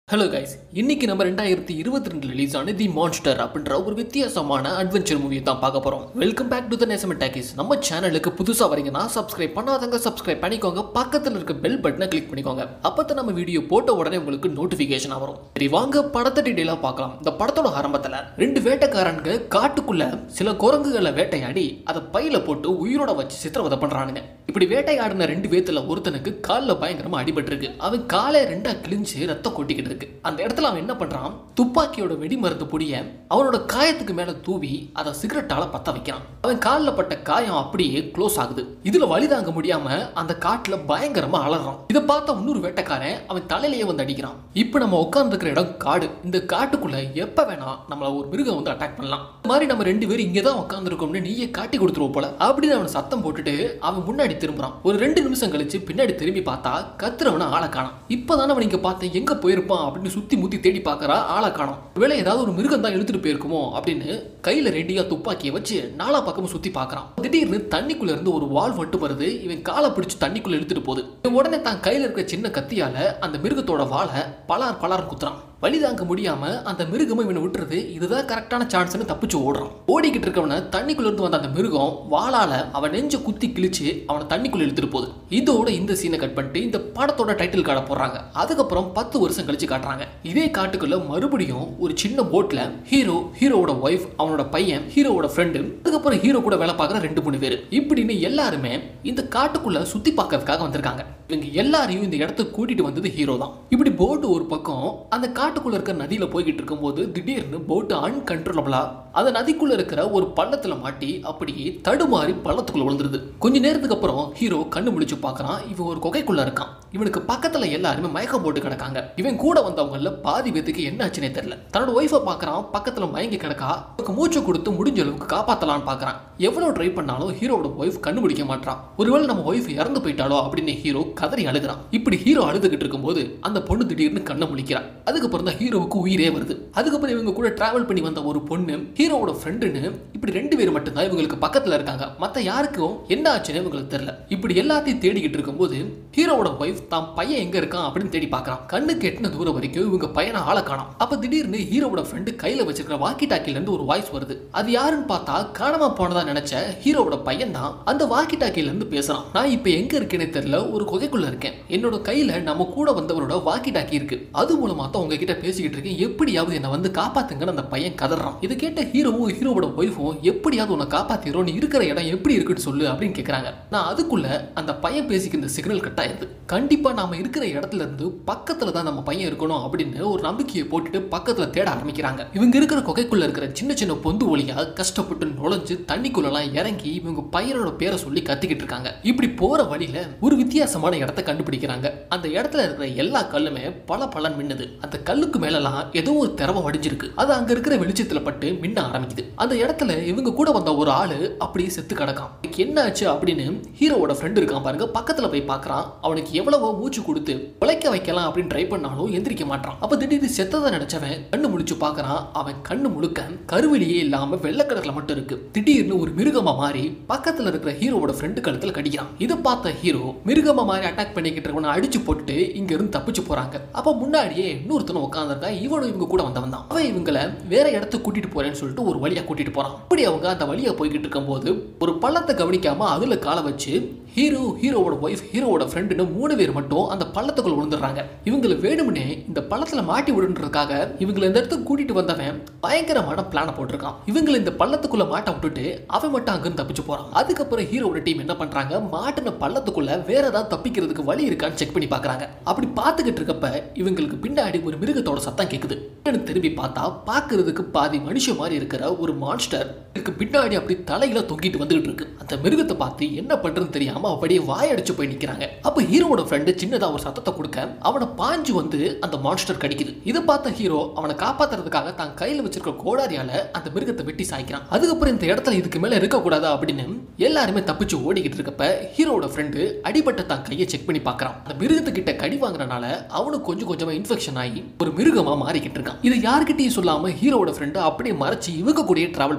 hello guys இன்னைக்கு நம்ம ரெண்டாயிரத்தி இருபத்தி ரெண்டு ரிலீஸ் ஆன தி மான்ஸ்டர் அப்படின்ற ஒரு வித்தியாசமான அட்வென்ச்சர் மூவியை தான் பார்க்க போறோம் வெல்கம் பேக் டு த நேசம் டாக்கிஸ் நம்ம சேனலுக்கு புதுசா வரீங்கன்னா சப்ஸ்கிரைப் பண்ணாதவங்க சப்ஸ்கிரைப் பண்ணிக்கோங்க பக்கத்துல இருக்க பெல் பட்டனை கிளிக் பண்ணிக்கோங்க அப்பதான் நம்ம வீடியோ போட்ட உடனே உங்களுக்கு நோட்டிபிகேஷன் வரும் சரி வாங்க படத்தை டீடைலா பார்க்கலாம் இந்த படத்தோட ஆரம்பத்துல ரெண்டு வேட்டைக்காரனுங்க காட்டுக்குள்ள சில குரங்குகளை வேட்டையாடி அதை பையில போட்டு உயிரோட வச்சு சித்திரவதை பண்றானுங்க இப்படி வேட்டையாடின ரெண்டு பேத்துல ஒருத்தனுக்கு காலில் பயங்கரமா அடிபட்டிருக்கு அவன் காலை ரெண்டா கிழிஞ்சு ரத்தம் கொட்டிக்கிட்டு இருக்கு அந்த இடத்துல அவன் என்ன பண்றான் துப்பாக்கியோட வெடி மருந்து பொடிய அவனோட காயத்துக்கு மேல தூவி அதை சிகரெட்டால பத்த வைக்கிறான் அவன் காலில் பட்ட காயம் அப்படியே க்ளோஸ் ஆகுது இதுல வலி தாங்க முடியாம அந்த காட்டுல பயங்கரமா அலறான் இதை பார்த்த இன்னொரு வேட்டைக்காரன் அவன் தலையிலேயே வந்து அடிக்கிறான் இப்போ நம்ம உட்கார்ந்துருக்கிற இடம் காடு இந்த காட்டுக்குள்ள எப்ப வேணா நம்மள ஒரு மிருகம் வந்து அட்டாக் பண்ணலாம் இந்த மாதிரி நம்ம ரெண்டு பேரும் இங்கே தான் உட்காந்துருக்கோம்னு நீயே காட்டி கொடுத்துருவோம் போல அப்படின்னு அவன் சத்தம் போட்டுட்டு அவன் முன்னாடி திரும்புறான் ஒரு ரெண்டு நிமிஷம் கழிச்சு பின்னாடி திரும்பி பார்த்தா கத்துறவன ஆளை காணாம் இப்பதான் அவன் இங்க பார்த்தேன் எங்க போயிருப்பான் அப்படின்னு சுத்தி முத்தி தேடி பார்க்கறா ஆளை காணோம் வேலை ஏதாவது ஒரு மிருகம் தான் இழுத்துட்டு போயிருக்குமோ அப்படின்னு கையில ரெடியா துப்பாக்கியை வச்சு நாலா பக்கமும் சுத்தி பார்க்கறான் திடீர்னு தண்ணிக்குள்ள இருந்து ஒரு வால் மட்டும் வருது இவன் காலை பிடிச்சு தண்ணிக்குள்ள இழுத்துட்டு போகுது இவன் உடனே தான் கையில இருக்கிற சின்ன கத்தியால அந்த மிருகத்தோட வாலை பலார் பலார் குத்துறான் வழி தாங்க முடியாம அந்த மிருகமும் இவனை விட்டுறது இதுதான் கரெக்டான சான்ஸ்னு தப்பிச்சு ஓடுறான் ஓடிக்கிட்டு இருக்கவன தண்ணிக்குள்ள இருந்து வந்த அந்த மிருகம் வாளால அவன் நெஞ்ச குத்தி கிழிச்சு அவனை தண்ணிக்குள்ள இழுத்துட்டு போகுது இதோட இந்த சீனை கட் பண்ணிட்டு இந்த படத்தோட டைட்டில் கார்டை போடுறாங்க அதுக்கப்புறம் பத்து வருஷம் கழிச்சு காட்டுறாங்க இதே காட்டுக்குள்ள மறுபடியும் ஒரு சின்ன போட்ல ஹீரோ ஹீரோவோட ஒய்ஃப் அவனோட பையன் ஹீரோவோட ஃப்ரெண்டு அதுக்கப்புறம் ஹீரோ கூட வேலை பார்க்குற ரெண்டு மூணு பேர் இப்படின்னு எல்லாருமே இந்த காட்டுக்குள்ள சுத்தி பார்க்கறதுக்காக வந்திருக்காங்க இவங்க எல்லாரையும் இந்த இடத்துக்கு கூட்டிட்டு வந்தது ஹீரோ தான் இப்படி போட்டு ஒரு பக்கம் அந்த காட்டுக்குள்ள இருக்க நதியில போய்கிட்டு இருக்கும்போது திடீர்னு போட்டு அன்கண்ட்ரோலபிளா அந்த நதிக்குள்ள இருக்கிற ஒரு பள்ளத்துல மாட்டி அப்படியே தடுமாறி பள்ளத்துக்குள்ள விழுந்துருது கொஞ்ச நேரத்துக்கு அப்புறம் ஹீரோ கண்ணு முழிச்சு பார்க்கறான் இவன் ஒரு குகைக்குள்ள இருக்கான் இவனுக்கு பக்கத்துல எல்லாருமே மயக்கம் போட்டு கிடக்காங்க இவன் கூட வந்தவங்கள பாதி பேத்துக்கு என்ன ஆச்சுனே தெரியல தன்னோட ஒய்ஃபை பார்க்கறான் பக்கத்துல மயங்கி கிடக்கா அவனுக்கு மூச்சு கொடுத்து முடிஞ்ச அளவுக்கு காப்பாத்தலாம்னு பார்க்கறான் எவ்வளவு ட்ரை பண்ணாலும் ஹீரோவோட ஒய்ஃப் கண்டுபிடிக்க மாட்டான் ஒருவேளை நம்ம ஒய்ஃப் இறந்து போயிட்டாலோ அப்படின்னு ஹீரோ கதறி அழுகிறான் இப்படி ஹீரோ அழுதுகிட்டு இருக்கும்போது அந்த பொண்ணு திடீர்னு கண்ணை முழிக்கிறான் அதுக்கப்புறம் தான் ஹீரோவுக்கு உயிரே வருது அதுக்கப்புறம் இவங்க கூட டிராவல் பண்ணி வந்த ஒரு பொண்ணு ஹீரோவோட ஃப்ரெண்டுன்னு இப்படி ரெண்டு பேர் மட்டும்தான் இவங்களுக்கு பக்கத்துல இருக்காங்க மத்த யாருக்கும் என்ன ஆச்சுன்னு இவங்களுக்கு தெரியல இப்படி எல்லாத்தையும் தேடிக்கிட்டு இருக்கும்போது ஹீரோவோட ஒய்ஃப் தான் பையன் எங்க இருக்கான் அப்படின்னு தேடி பார்க்கறான் கண்ணு கெட்டின தூரம் வரைக்கும் இவங்க பையனை ஆளை காணோம் அப்ப திடீர்னு ஹீரோவோட ஃப்ரெண்டு கையில வச்சிருக்கிற வாக்கி டாக்கில இருந்து ஒரு வாய்ஸ் வருது அது யாருன்னு பார்த்தா காணாம போனதா நினைச்ச ஹீரோவோட பையன் தான் அந்த வாக்கி டாக்கில இருந்து பேசுறான் நான் இப்ப எங்க இருக்கேனே தெரியல ஒரு குகைக்குள்ள இருக்கேன் என்னோட கையில நம்ம கூட வந்தவரோட வாக்கி டாக்கி இருக்கு அது மூலமா தான் உங்ககிட்ட பேசிக்கிட்டு இருக்கேன் எப்படியாவது என்னை வந்து காப்பாத்துங்கன்னு அந்த பையன் கதறான் இது கேட்ட ஹீரோவும் ஹீரோவோட ஒய்ஃபும் எப்படியாவது உன்னை காப்பாத்திரும் நீ இருக்கிற இடம் எப்படி இருக்குன்னு சொல்லு அப்படின்னு கேக்குறாங்க நான் அதுக்குள்ள அந்த பையன் பேசிக்க இந்த சிக்னல் கட் ஆயிருது கண்டிப்பா நாம இருக்கிற இடத்துல இருந்து பக்கத்துல தான் நம்ம பையன் இருக்கணும் அப்படின்னு ஒரு நம்பிக்கையை போட்டுட்டு பக்கத்துல தேட ஆரம்பிக்கிறாங்க இவங்க இருக்கிற குகைக்குள்ள இருக்கிற சின்ன சின்ன பொந்து ஒளியா கஷ்டப்பட்டு நுழைஞ்சு தண்ணிக்குள்ளலாம் இறங்கி இவங்க பையனோட பேரை சொல்லி கத்திக்கிட்டு இருக்காங்க இப்படி போற வழியில ஒரு வித்தியாசமான இடத்த கண்டுபிடிக்கிறாங்க அந்த இடத்துல இருக்கிற எல்லா கல்லுமே பல பலன் மின்னுது அந்த கல்லுக்கு மேலலாம் ஏதோ ஒரு திரவம் வடிஞ்சிருக்கு அது அங்க இருக்கிற வெளிச்சத்துல பட்டு மின்ன ஆரம்பிக்குது அந்த இடத்துல இவங்க கூட வந்த ஒரு ஆளு அப்படியே செத்து கிடக்கான் இதுக்கு என்ன ஆச்சு அப்படின்னு ஹீரோவோட ஃப்ரெண்ட் இருக்கான் பாருங்க பக்கத்துல போய் பார்க்கறான் அவனுக்கு எவ்வளவோ மூச்சு கொடுத்து உழைக்க வைக்கலாம் அப்படின்னு ட்ரை பண்ணாலும் எந்திரிக்க மாட்டான் அப்ப திடீர்னு செத்ததை நினைச்சவன் கண்ணு முழிச்சு பார்க்கறான் அவன் கண்ணு முழுக்க கருவிலியே இல்லாம வெள்ளை கலர்ல மட்டும் இருக்கு திடீர்னு ஒரு மிருகமா மாறி பக்கத்துல இருக்கிற ஹீரோவோட ஃப்ரெண்டு கழுத்துல கடிக்கிறான் இதை பார்த்த ஹீரோ மிருகமா மாறி அட்டாக் பண்ணிக்கிட்டு இருக்கவனை அடிச்சு போட்டு இங்க இருந்து தப்பிச்சு போறாங்க அப்ப முன்னாடியே இன்னொருத்தனும் உட்காந்துருக்கா இவனும் இவங்க கூட வந்தவன் தான் அவன் இவங்களை வேற இடத்துக்கு கூட்டிட்டு போறேன்னு சொல்லிட்டு ஒரு வழியா கூட்டிட்டு போறான் அப்படி அவங்க அந்த வழியா போய்கிட்டு இருக்கும்போது ஒரு பள்ளத்தை கவனிக்காம அதுல காலை வச்சு ஹீரோ ஹீரோவோட ஒய்ஃப் ஹீரோவோட ஃப்ரெண்டுன்னு மூணு பேர் மட்டும் அந்த பள்ளத்துக்குள்ள விழுந்துடுறாங்க இவங்களை வேணும்னே இந்த பள்ளத்துல மாட்டி விடுன்றதுக்காக இவங்களை இந்த இடத்துக்கு கூட்டிட்டு வந்தவன் பயங்கரமான பிளான போட்டிருக்கான் இவங்களை இந்த பள்ளத்துக்குள்ள மாட்ட விட்டுட்டு அவன் மட்டும் அங்கிருந்து தப்பிச்சு போறான் அதுக்கப்புறம் ஹீரோவோட டீம் என்ன பண்றாங்க மாட்டின பள்ளத்துக்குள்ள வேற ஏதாவது தப்பிக்கிறதுக்கு வழி இருக்கான்னு செக் பண்ணி பாக்குறாங்க அப்படி பார்த்துக்கிட்டு இருக்கப்ப இவங்களுக்கு பின்னாடி ஒரு மிருகத்தோட சத்தம் கேக்குது என்னன்னு திரும்பி பார்த்தா பார்க்கிறதுக்கு பாதி மனுஷன் மாதிரி இருக்கிற ஒரு மான்ஸ்டர் இதுக்கு பின்னாடி அப்படி தலையில தொங்கிட்டு வந்துகிட்டு இருக்கு அந்த மிருகத்தை பார்த்து என்ன பண்றதுன்னு தெரியாம அப்படியே வாயடிச்சு போய் நிக்கிறாங்க அப்ப ஹீரோவோட ஃப்ரெண்டு சின்னதா ஒரு சத்தத்தை கொடுக்க அவனை பாஞ்சு வந்து அந்த மான்ஸ்டர் கடிக்குது இதை பார்த்த ஹீரோ அவனை காப்பாத்துறதுக்காக தான் கையில வச்சிருக்க கோடாரியால அந்த மிருகத்தை வெட்டி சாய்க்கிறான் அதுக்கப்புறம் இந்த இடத்துல இதுக்கு மேல இருக்க கூடாதா அப்படின்னு எல்லாருமே தப்பிச்சு ஓடிக்கிட்டு இருக்கப்ப ஹீரோவோட ஃப்ரெண்டு அடிபட்ட தான் கையை செக் பண்ணி பார்க்கறான் அந்த மிருகத்துக்கிட்ட கடி வாங்குறனால அவனுக்கு கொஞ்சம் கொஞ்சமா இன்ஃபெக்ஷன் ஆகி ஒரு மிருகமா மாறிக்கிட்டு இருக்கான் இது யாருக்கிட்டையும் சொல்லாம ஹீரோவோட ஃப்ரெண்டு அப்படியே மறைச்சு இவங்க கூடயே டிராவல் பண்றான்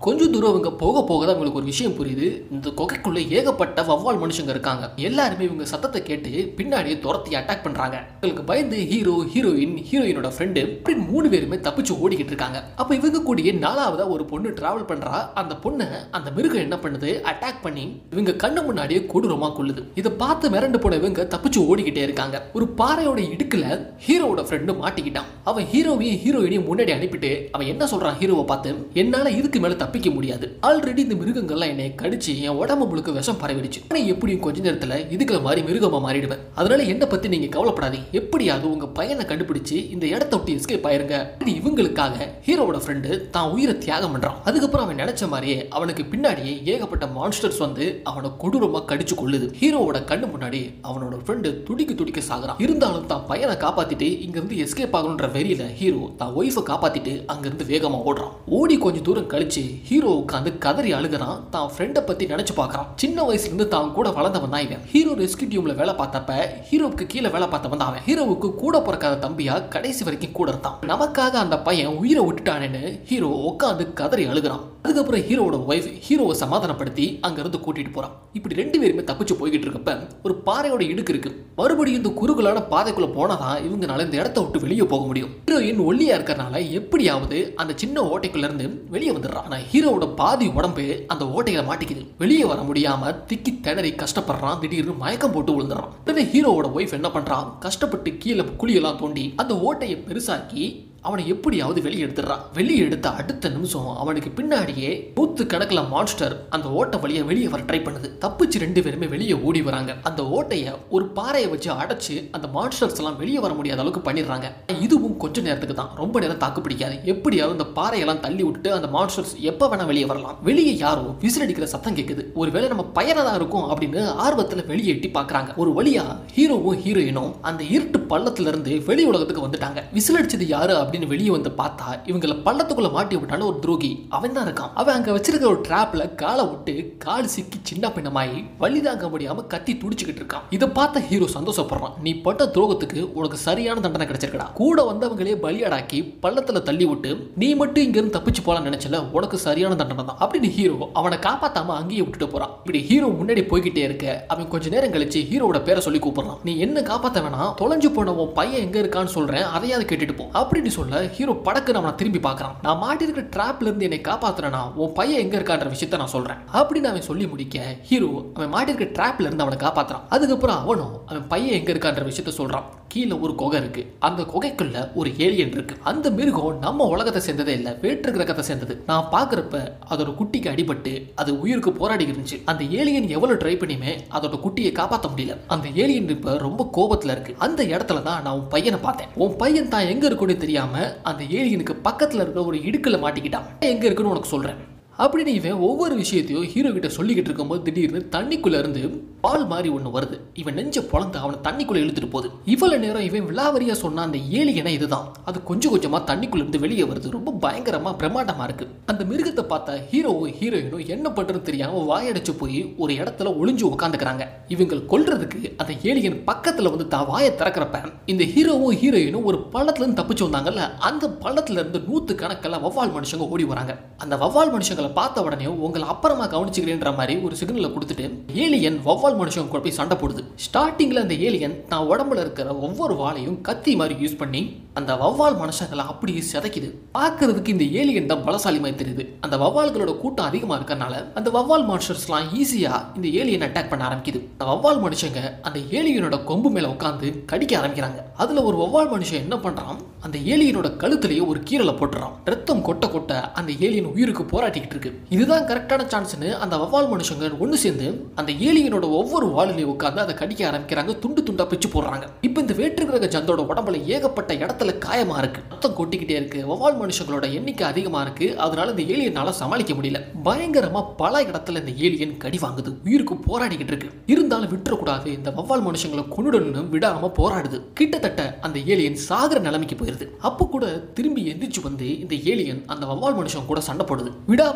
கொஞ்சம் தூரம் இவங்க போக போக தான் இவங்களுக்கு ஒரு விஷயம் புரியுது இந்த குகைக்குள்ள ஏகப்பட்ட வவ்வால் மனுஷங்க இருக்காங்க எல்லாருமே இவங்க சத்தத்தை கேட்டு பின்னாடியே துரத்தி அட்டாக் பண்றாங்க இவங்களுக்கு பயந்து ஹீரோ ஹீரோயின் ஹீரோயினோட ஃப்ரெண்டு இப்படின்னு மூணு பேருமே தப்பிச்சு ஓடிக்கிட்டு இருக்காங்க அப்ப இவங்க கூடயே நாலாவதா ஒரு பொண்ணு டிராவல் பண்றா அந்த பொண்ணை அந்த மிருகம் என்ன பண்ணுது அட்டாக் பண்ணி இவங்க கண்ணு முன்னாடியே கொடூரமா கொள்ளுது இதை பார்த்து மிரண்டு போன இவங்க தப்பிச்சு ஓடிக்கிட்டே இருக்காங்க ஒரு பாறையோட இடுக்குல ஹீரோவோட ஃப்ரெண்டு மாட்டிக்கிட்டான் அவன் ஹீரோவையும் ஹீரோயினையும் முன்னாடி அனுப்பிட்டு அவன் என்ன சொல்றான் ஹீரோவை பார்த்து என்னால இதுக்கு மேல தப்பிக்க முடியாது ஆல்ரெடி இந்த மிருகங்கள்லாம் என்னை கடிச்சு என் உடம்பு முழுக்க விஷம் பரவிடுச்சு ஆனா எப்படியும் கொஞ்ச நேரத்துல இதுக்குள்ள மாதிரி மிருகமா மாறிடுவேன் அதனால என்ன பத்தி நீங்க கவலைப்படாதீங்க எப்படியாவது உங்க பையனை கண்டுபிடிச்சு இந்த இடத்த விட்டு எஸ்கேப் ஆயிருங்க இது இவங்களுக்காக ஹீரோவோட ஃப்ரெண்டு தான் உயிரை தியாகம் பண்றான் அதுக்கப்புறம் அவன் நினைச்ச மாதிரியே அவனுக்கு பின்னாடியே ஏகப்பட்ட மான்ஸ்டர்ஸ் வந்து அவனை கொடூரமா கடிச்சு கொள்ளுது ஹீரோவோட கண்ணு முன்னாடி அவனோட ஃப்ரெண்டு துடிக்க துடிக்க சாகுறான் இருந்தாலும் தான் பையனை காப்பாத்திட்டு இங்க இருந்து எஸ்கேப் ஆகணுன்ற வெறியில ஹீரோ தான் ஒய்ஃபை காப்பாத்திட்டு அங்க இருந்து வேகமா ஓடுறான் ஓடி கொஞ்ச தூரம் கழிச்சு ஹீரோ உட்காந்து கதறி அழுகுறான் தான் ஃப்ரெண்டை பத்தி நினைச்சு பார்க்கறான் சின்ன வயசுல இருந்து தான் கூட வளர்ந்தவன் தான் இவன் ஹீரோ ரெஸ்கியூ டீம்ல வேலை பார்த்தப்ப ஹீரோவுக்கு கீழே வேலை பார்த்தவன் தான் அவன் ஹீரோவுக்கு கூட பிறக்காத தம்பியா கடைசி வரைக்கும் கூட இருந்தான் நமக்காக அந்த பையன் உயிரை விட்டுட்டானேன்னு ஹீரோ உட்காந்து கதறி அழுகுறான் அதுக்கப்புறம் ஹீரோவோட ஒய்ஃப் ஹீரோவை சமாதானப்படுத்தி அங்க இருந்து கூட்டிட்டு போறான் இப்படி ரெண்டு பேருமே தப்பிச்சு போய்கிட்டு இருக்கப்ப ஒரு பாறையோட இடுக்கு இருக்கு மறுபடியும் இந்த குறுகலான பாதைக்குள்ள போனாதான் இவங்கனால இந்த இடத்த விட்டு வெளியே போக முடியும் ஹீரோயின் ஒல்லியா இருக்கறனால எப்படியாவது அந்த சின்ன ஓட்டைக்குள்ள இருந்து வெளியே வந்துடுறான் ஆனா ஹீரோவோட பாதி உடம்பு அந்த ஓட்டையில மாட்டிக்குது வெளியே வர முடியாம திக்கி திணறி கஷ்டப்படுறான் திடீர்னு மயக்கம் போட்டு விழுந்துறான் உடனே ஹீரோவோட ஒய்ஃப் என்ன பண்றான் கஷ்டப்பட்டு கீழே குழியெல்லாம் தோண்டி அந்த ஓட்டையை பெருசாக்கி அவனை எப்படியாவது வெளியே எடுத்துடுறான் வெளியே எடுத்த அடுத்த நிமிஷம் அவனுக்கு பின்னாடியே நூத்து கணக்கில் மான்ஸ்டர் அந்த ஓட்டை வழியா வெளியே வர ட்ரை பண்ணுது தப்பிச்சு ரெண்டு பேருமே வெளியே ஓடி வராங்க அந்த ஓட்டைய ஒரு பாறையை வச்சு அடைச்சு அந்த மான்ஸ்டர்ஸ் எல்லாம் வெளியே வர முடியாத அளவுக்கு பண்ணிடுறாங்க இதுவும் கொஞ்ச நேரத்துக்கு தான் ரொம்ப நேரம் தாக்கு பிடிக்காது எப்படியாவது அந்த பாறையெல்லாம் தள்ளி விட்டுட்டு அந்த மான்ஸ்டர்ஸ் எப்ப வேணா வெளியே வரலாம் வெளியே யாரோ விசில் அடிக்கிற சத்தம் கேட்குது ஒருவேளை நம்ம பையனா தான் இருக்கும் அப்படின்னு ஆர்வத்துல வெளியே எட்டி பார்க்கறாங்க ஒரு வழியா ஹீரோவும் ஹீரோயினும் அந்த இருட்டு பள்ளத்துல இருந்து வெளி உலகத்துக்கு வந்துட்டாங்க விசில் அடிச்சது யாரு அப்படின்னு வெளியே வந்து பார்த்தா இவங்கள பள்ளத்துக்குள்ள மாட்டி விட்டான ஒரு துரோகி அவன் தான் இருக்கான் அவன் அங்க வச்சிருக்கிற ஒரு டிராப்ல காலை விட்டு கால் சிக்கி சின்ன பின்னமாயி வழி தாங்க முடியாம கத்தி துடிச்சுக்கிட்டு இருக்கான் இதை பார்த்த ஹீரோ சந்தோஷப்படுறான் நீ பட்ட துரோகத்துக்கு உனக்கு சரியான தண்டனை கிடைச்சிருக்கடா கூட வந்தவங்களே பலியாடாக்கி பள்ளத்துல தள்ளி விட்டு நீ மட்டும் இங்க இருந்து தப்பிச்சு போலாம் நினைச்சல உனக்கு சரியான தண்டனை தான் அப்படின்னு ஹீரோ அவனை காப்பாத்தாம அங்கேயே விட்டுட்டு போறான் இப்படி ஹீரோ முன்னாடி போய்கிட்டே இருக்க அவன் கொஞ்ச நேரம் கழிச்சு ஹீரோவோட பேரை சொல்லி கூப்பிடுறான் நீ என்ன காப்பாத்த வேணாம் தொலைஞ்சு போன உன் பையன் எங்க இருக்கான்னு சொல்றேன் அதையாவது கேட்டுட்டு போ அப்படின்னு சொல்ல ஹீரோ படக்கு அவனை திரும்பி பார்க்கறான் நான் மாட்டிருக்கிற ட்ராப்ல இருந்து என்னை காப்பாத்துறேனா உன் பையன் எங்க இருக்கான்ற விஷயத்த நான் சொல்றேன் அப்படின்னு அவன் சொல்லி முடிக்க ஹீரோ அவன் மாட்டிருக்கிற ட்ராப்ல இருந்து அவனை காப்பாத்துறான் அதுக்கப்புறம் அவனும் அவன் பையன் எங்க இருக்கான்ற விஷயத்த சொல்றான் கீழே ஒரு குகை இருக்கு அந்த குகைக்குள்ள ஒரு ஏலியன் இருக்கு அந்த மிருகம் நம்ம உலகத்தை சேர்ந்ததே இல்ல வேற்று கிரகத்தை சேர்ந்தது நான் பாக்குறப்ப அதோட குட்டிக்கு அடிபட்டு அது உயிருக்கு போராடி இருந்துச்சு அந்த ஏலியன் எவ்வளவு ட்ரை பண்ணியுமே அதோட குட்டியை காப்பாற்ற முடியல அந்த ஏலியன் இப்ப ரொம்ப கோபத்துல இருக்கு அந்த இடத்துல தான் நான் உன் பையனை பார்த்தேன் உன் பையன் தான் எங்க இருக்குன்னு தெரியாம அந்த ஏலியனுக்கு பக்கத்துல இருக்கிற ஒரு இடுக்குல மாட்டிக்கிட்டான் எங்க இருக்குன்னு உனக்கு சொல்றேன் அப்படின்னு இவன் ஒவ்வொரு விஷயத்தையும் ஹீரோ கிட்ட சொல்லிக்கிட்டு இருக்கும்போது திடீர்னு தண்ணிக்குள்ள இருந்து பால் மாதிரி ஒன்று வருது இவன் நெஞ்ச பொழந்து அவனை தண்ணிக்குள்ள இழுத்துட்டு போகுது இவ்வளவு நேரம் இவன் விலாவரியா சொன்ன அந்த ஏலியனை இதுதான் அது கொஞ்சம் கொஞ்சமா தண்ணிக்குள்ள இருந்து வெளியே வருது ரொம்ப பயங்கரமா பிரம்மாண்டமா இருக்கு அந்த மிருகத்தை பார்த்த ஹீரோவும் ஹீரோயினும் என்ன பண்றது தெரியாம வாயடைச்சு போய் ஒரு இடத்துல ஒளிஞ்சு உட்காந்துக்கிறாங்க இவங்க கொல்றதுக்கு அந்த ஏலியன் பக்கத்துல வந்து தான் வாயை திறக்கிறப்ப இந்த ஹீரோவும் ஹீரோயினும் ஒரு பள்ளத்துல இருந்து தப்பிச்சு வந்தாங்கல்ல அந்த பள்ளத்துல இருந்து நூத்து கணக்கில் வவ்வால் மனுஷங்க ஓடி வராங்க அந்த வவ்வால் மனுஷங்களை பார்த்த உடனே உங்களை அப்புறமா கவனிச்சுக்கிறேன்ற மாதிரி ஒரு சிக்னலை கொடுத்துட்டு ஏலியன் வவ்வால் மனுஷங்க கூட போய் சண்டை போடுது ஸ்டார்டிங்ல அந்த ஏலியன் தான் உடம்புல இருக்கிற ஒவ்வொரு வாளையும் கத்தி மாதிரி யூஸ் பண்ணி அந்த வவ்வால் மனுஷங்களை அப்படியே சிதைக்குது பார்க்கிறதுக்கு இந்த ஏலியன் தான் பலசாலி மாதிரி தெரியுது அந்த வவ்வால்களோட கூட்டம் அதிகமா இருக்கறனால அந்த வவ்வால் மான்ஸ்டர்ஸ்லாம் ஈஸியா இந்த ஏலியன் அட்டாக் பண்ண ஆரம்பிக்குது அந்த வவ்வால் மனுஷங்க அந்த ஏலியனோட கொம்பு மேல உட்காந்து கடிக்க ஆரம்பிக்கிறாங்க அதுல ஒரு வவ்வால் மனுஷன் என்ன பண்றான் அந்த ஏலியனோட கழுத்துலயே ஒரு கீரலை போட்டுறான் ரத்தம் கொட்ட கொட்ட அந்த ஏலியன் உயிருக்கு போராட்டிக்கிட்டு இருக்கு இதுதான் கரெக்டான சான்ஸ்னு அந்த வவ்வால் மனுஷங்க ஒன்று சேர்ந்து அந்த ஏலியனோட ஒவ்வொரு வாளிலையும் உட்காந்து அதை கடிக்க ஆரம்பிக்கிறாங்க துண்டு துண்டா பிச்சு போடுறாங்க இப்போ இந்த வேற்று கிரக ஜந்தோட உடம்புல ஏகப்பட்ட இடத்துல காயமா இருக்கு ரத்தம் கொட்டிக்கிட்டே இருக்கு வவ்வால் மனுஷங்களோட எண்ணிக்கை அதிகமா இருக்கு அதனால இந்த ஏலியனால சமாளிக்க முடியல பயங்கரமா பல இடத்துல இந்த ஏலியன் கடி வாங்குது உயிருக்கு போராடிக்கிட்டு இருக்கு இருந்தாலும் விட்டுறக்கூடாது இந்த வவ்வால் மனுஷங்களை கொண்டுடணும் விடாம போராடுது கிட்டத்தட்ட அந்த ஏலியன் சாகர நிலைமைக்கு போயிருது அப்போ கூட திரும்பி எந்திரிச்சு வந்து இந்த ஏலியன் அந்த வவ்வால் மனுஷன் கூட சண்டை போடுது விடாம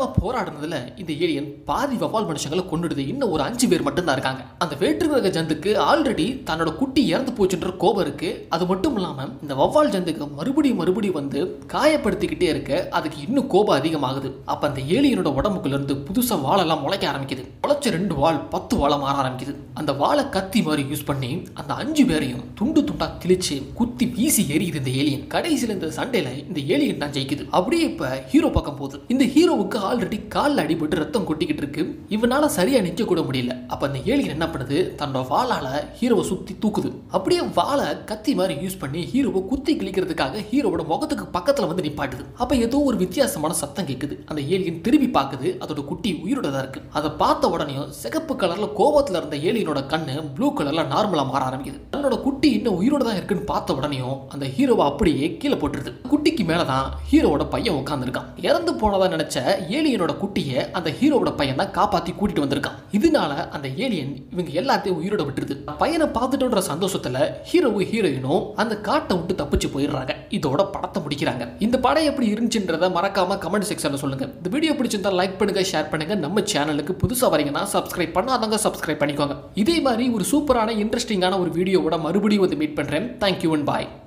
பயங்கரமா போராடுனதுல இந்த ஏலியன் பாதி வவால் மனுஷங்களை கொண்டுடுது இன்னும் ஒரு அஞ்சு பேர் மட்டும்தான் இருக்காங்க அந்த வேற்று கிரக ஜந்துக்கு ஆல்ரெடி தன்னோட குட்டி இறந்து போச்சுன்ற கோபம் இருக்கு அது மட்டும் இல்லாம இந்த வவ்வால் ஜந்துக்கு மறுபடியும் மறுபடியும் வந்து காயப்படுத்திக்கிட்டே இருக்க அதுக்கு இன்னும் கோபம் அதிகமாகுது அப்ப அந்த ஏலியனோட உடம்புக்குள்ள இருந்து புதுசா வாழெல்லாம் முளைக்க ஆரம்பிக்குது முளைச்ச ரெண்டு வால் பத்து வாழை மாற ஆரம்பிக்குது அந்த வாழை கத்தி மாதிரி யூஸ் பண்ணி அந்த அஞ்சு பேரையும் துண்டு துண்டா கிழிச்சு குத்தி வீசி எரியுது இந்த ஏலியன் கடைசியில் இந்த சண்டையில இந்த ஏலியன் தான் ஜெயிக்குது அப்படியே இப்ப ஹீரோ பக்கம் போகுது இந்த ஹீரோவுக்கு ஆல்ரெடி காலில் அடிபட்டு ரத்தம் கொட்டிக்கிட்டு இருக்கு இவனால சரியா நிக்க கூட முடியல அப்ப அந்த ஏலியன் என்ன பண்ணுது தன்னோட வாளால ஹீரோவை சுத்தி தூக்குது அப்படியே வாளை கத்தி மாதிரி யூஸ் பண்ணி ஹீரோவை குத்தி கிழிக்கிறதுக்காக ஹீரோவோட முகத்துக்கு பக்கத்துல வந்து நிப்பாட்டுது அப்ப ஏதோ ஒரு வித்தியாசமான சத்தம் கேட்குது அந்த ஏலியன் திரும்பி பார்க்குது அதோட குட்டி உயிரோட தான் இருக்கு அதை பார்த்த உடனே சிகப்பு கலர்ல கோபத்துல இருந்த ஏலியனோட கண்ணு ப்ளூ கலர்ல நார்மலா மாற ஆரம்பிக்குது தன்னோட குட்டி இன்னும் உயிரோட தான் இருக்குன்னு பார்த்த உடனேயும் அந்த ஹீரோவை அப்படியே கீழே போட்டுருது குட்டிக்கு மேலதான் ஹீரோவோட பையன் உட்காந்துருக்கான் இறந்து போனதா நினைச்ச ஏலியனோட குட்டியை அந்த ஹீரோவோட பையன் தான் காப்பாத்தி கூட்டிட்டு வந்திருக்கான் இதனால அந்த ஏலியன் இவங்க எல்லாத்தையும் உயிரோட விட்டுருது பையனை பார்த்துட்டோன்ற சந்தோஷத்துல ஹீரோவும் ஹீரோயினும் அந்த காட்டை விட்டு தப்பிச்சு போயிடுறாங்க இதோட படத்தை முடிக்கிறாங்க இந்த படம் எப்படி இருந்துச்சுன்றத மறக்காம கமெண்ட் செக்ஷன்ல சொல்லுங்க இந்த வீடியோ பிடிச்சிருந்தா லைக் பண்ணுங்க ஷேர் பண்ணுங்க நம்ம சேனலுக்கு புதுசா வரீங்கன்னா சப்ஸ்கிரைப் பண்ணாதவங்க சப்ஸ்கிரைப் பண்ணிக்கோங்க இதே மாதிரி ஒரு சூப்பரான இன்ட்ரெஸ்டிங்கான ஒரு வீடியோவோட மறுபடியும் வந்து மீட் பண்றேன் தேங்க்யூ அண்ட் பாய்